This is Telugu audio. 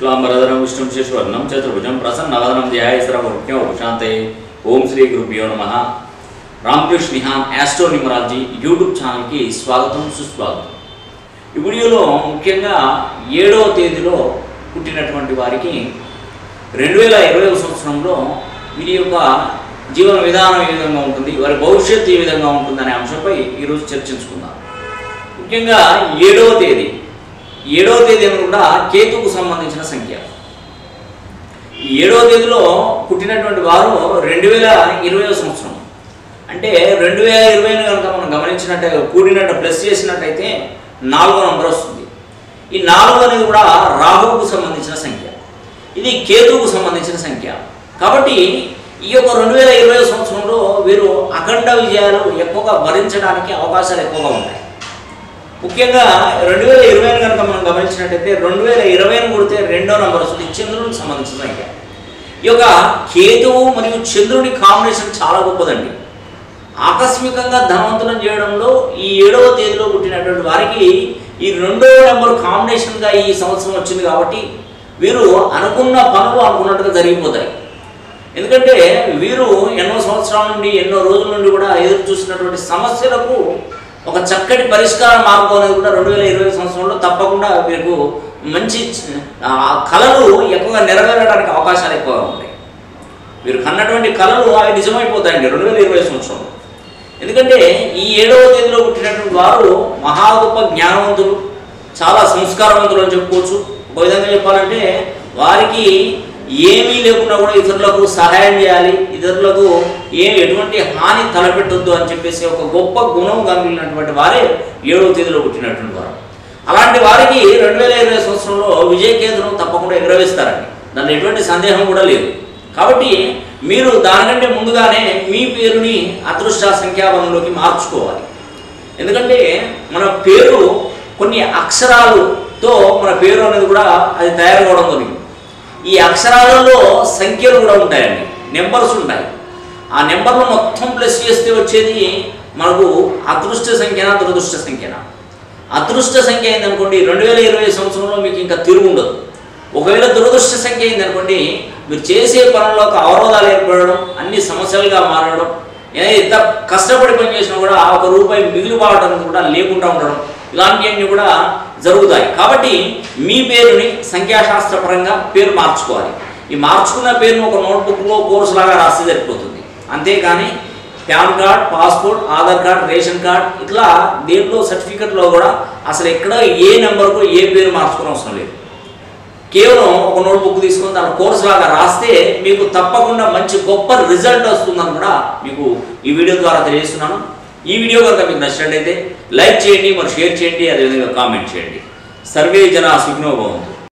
శుక్లాంబరధరం విష్ణుం శశివర్ణం చతుర్భుజం ప్రసన్నవదనం ధ్యాయసరముఖ్యం ఉపశాంతే ఓం శ్రీ గురుభ్యో నమ Ramakrishna Nihan astro numerology YouTube ఛానల్కి స్వాగతం సుస్వాగతం ఈ వీడియోలో ముఖ్యంగా ఏడవ తేదీలో పుట్టినటువంటి వారికి రెండు వేల ఇరవై సంవత్సరంలో వీరి యొక్క జీవన విధానం ఏ విధంగా ఉంటుంది వారి భవిష్యత్తు ఏ విధంగా ఉంటుందనే అంశంపై ఈరోజు చర్చించుకుందాం ముఖ్యంగా ఏడవ తేదీ ఏడవ తేదీ అని కూడా కేతుకు సంబంధించిన సంఖ్య ఈ ఏడవ తేదీలో పుట్టినటువంటి వారు రెండు వేల ఇరవై సంవత్సరం అంటే రెండు వేల ఇరవైని కనుక మనం గమనించినట్టే కూడినట్టు ప్లస్ చేసినట్టయితే నాలుగో నంబర్ వస్తుంది ఈ నాలుగు అనేది కూడా రాహువుకు సంబంధించిన సంఖ్య ఇది కేతువుకు సంబంధించిన సంఖ్య కాబట్టి ఈ యొక్క రెండు వేల ఇరవై సంవత్సరంలో వీరు అఖండ విజయాలు ఎక్కువగా భరించడానికి అవకాశాలు ఎక్కువగా ఉంటాయి ముఖ్యంగా రెండు వేల ఇరవైని కనుక మనం గమనించినట్టయితే రెండు వేల ఇరవైని కొడితే రెండో నంబర్ వస్తుంది చంద్రునికి సంబంధించిన సంఖ్య ఈ యొక్క కేతువు మరియు చంద్రుని కాంబినేషన్ చాలా గొప్పదండి ఆకస్మికంగా ధనవంతులను చేయడంలో ఈ ఏడవ తేదీలో పుట్టినటువంటి వారికి ఈ రెండో నెంబర్ కాంబినేషన్గా ఈ సంవత్సరం వచ్చింది కాబట్టి వీరు అనుకున్న పనులు అనుకున్నట్టుగా జరిగిపోతాయి ఎందుకంటే వీరు ఎన్నో సంవత్సరాల నుండి ఎన్నో రోజుల నుండి కూడా ఎదురు చూసినటువంటి సమస్యలకు ఒక చక్కటి పరిష్కారం మార్గం అనేది కూడా రెండు వేల ఇరవై సంవత్సరంలో తప్పకుండా వీరికి మంచి ఆ, కళలు ఎక్కువగా నెరవేరడానికి అవకాశాలు ఎక్కువగా ఉంటాయి వీరు కన్నటువంటి కళలు అవి నిజమైపోతాయండి రెండు వేల ఇరవై సంవత్సరంలో ఎందుకంటే ఈ ఏడవ తేదీలో పుట్టినటువంటి వారు మహా గొప్ప జ్ఞానవంతులు చాలా సంస్కారవంతులు అని చెప్పుకోవచ్చు ఒక విధంగా చెప్పాలంటే వారికి ఏమీ లేకుండా కూడా ఇతరులకు సహాయం చేయాలి ఇతరులకు ఏ ఎటువంటి హాని తలపెట్టొద్దు అని చెప్పేసి ఒక గొప్ప గుణం కలిగినటువంటి వారే ఏడవ తేదీలో పుట్టినటువంటి వారు అలాంటి వారికి రెండు వేల ఇరవై సంవత్సరంలో విజయకేతును తప్పకుండా ఎగురవేస్తారండి దానిలో ఎటువంటి సందేహం కూడా లేదు కాబట్టి మీరు దానికంటే ముందుగానే మీ పేరుని అదృష్ట సంఖ్యాబలంలోకి మార్చుకోవాలి ఎందుకంటే మన పేరు కొన్ని అక్షరాలతో మన పేరు అనేది కూడా అది తయారు కావడం జరిగింది ఈ అక్షరాలలో సంఖ్యలు కూడా ఉంటాయండి నెంబర్స్ ఉంటాయి ఆ నెంబర్లు మొత్తం ప్లస్ చేస్తే వచ్చేది మనకు అదృష్ట సంఖ్యనా దురదృష్ట సంఖ్యనా అదృష్ట సంఖ్య అయిందనుకోండి రెండు వేల ఇరవై సంవత్సరంలో మీకు ఇంకా తిరుగు ఉండదు ఒకవేళ దురదృష్ట సంఖ్య అయిందనుకోండి మీరు చేసే పనుల్లో ఒక అవరోధాలు ఏర్పడడం అన్ని సమస్యలుగా మారడం ఏ ఎంత కష్టపడి పని చేసినా కూడా ఆ ఒక రూపాయి మిగిలిపోవడం కూడా లేకుండా ఉండడం ఇలాంటివన్నీ కూడా జరుగుతాయి కాబట్టి మీ పేరుని సంఖ్యాశాస్త్రపరంగా పేరు మార్చుకోవాలి ఈ మార్చుకున్న పేరును ఒక నోట్బుక్లో కోర్సు లాగా రాస్తే సరిపోతుంది అంతేకాని PAN card passport Aadhaar card ration card ఇట్లా దేంట్లో సర్టిఫికెట్లో కూడా అసలు ఎక్కడ ఏ నెంబర్కు ఏ పేరు మార్చుకోవడం అవసరం లేదు కేవలం ఒక నోట్బుక్ తీసుకొని దాని కోర్స్ లాగా రాస్తే మీకు తప్పకుండా మంచి గొప్ప రిజల్ట్ వస్తుందని కూడా మీకు ఈ వీడియో ద్వారా తెలియజేస్తున్నాను ఈ వీడియో కనుక మీకు నచ్చినట్లయితే లైక్ చేయండి మరి షేర్ చేయండి అదేవిధంగా కామెంట్ చేయండి సర్వే జన సుఖినో భవంతు